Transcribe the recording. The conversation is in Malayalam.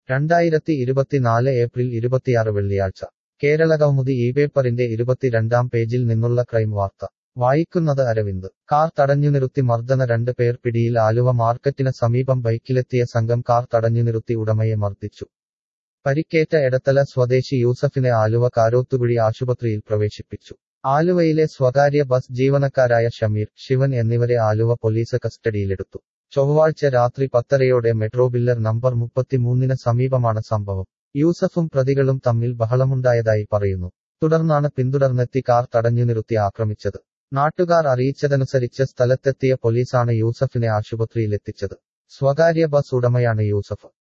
രണ്ടായിരത്തി ഇരുപത്തിനാല് ഏപ്രിൽ ഇരുപത്തിയാറ് വെള്ളിയാഴ്ച കേരള കൗമുദി ഈ പേപ്പറിന്റെ ഇരുപത്തിരണ്ടാം പേജിൽ നിന്നുള്ള ക്രൈം വാർത്ത വായിക്കുന്നത് അരവിന്ദ് കാർ തടഞ്ഞു നിർത്തി മർദ്ദന രണ്ട് പേർ പിടിയിൽ ആലുവ മാർക്കറ്റിന് സമീപം ബൈക്കിലെത്തിയ സംഘം കാർ തടഞ്ഞു നിർത്തി ഉടമയെ മർദ്ദിച്ചു പരിക്കേറ്റ എടത്തല സ്വദേശി യൂസഫിനെ ആലുവ കാരോത്തുകുഴി ആശുപത്രിയിൽ പ്രവേശിപ്പിച്ചു ആലുവയിലെ സ്വകാര്യ ബസ് ജീവനക്കാരായ ഷമീർ ശിവൻ എന്നിവരെ ആലുവ പോലീസ് കസ്റ്റഡിയിലെടുത്തു ചൊവ്വാഴ്ച രാത്രി പത്തരയോടെ മെട്രോ ബില്ലർ നമ്പർ മുപ്പത്തിമൂന്നിന് സമീപമാണ് സംഭവം യൂസഫും പ്രതികളും തമ്മിൽ ബഹളമുണ്ടായതായി പറയുന്നു തുടർന്നാണ് പിന്തുടർന്നെത്തി കാർ തടഞ്ഞു നിർത്തി ആക്രമിച്ചത് നാട്ടുകാർ അറിയിച്ചതനുസരിച്ച് സ്ഥലത്തെത്തിയ പോലീസാണ് യൂസഫിനെ ആശുപത്രിയിലെത്തിച്ചത് സ്വകാര്യ ബസ് ഉടമയാണ് യൂസഫ്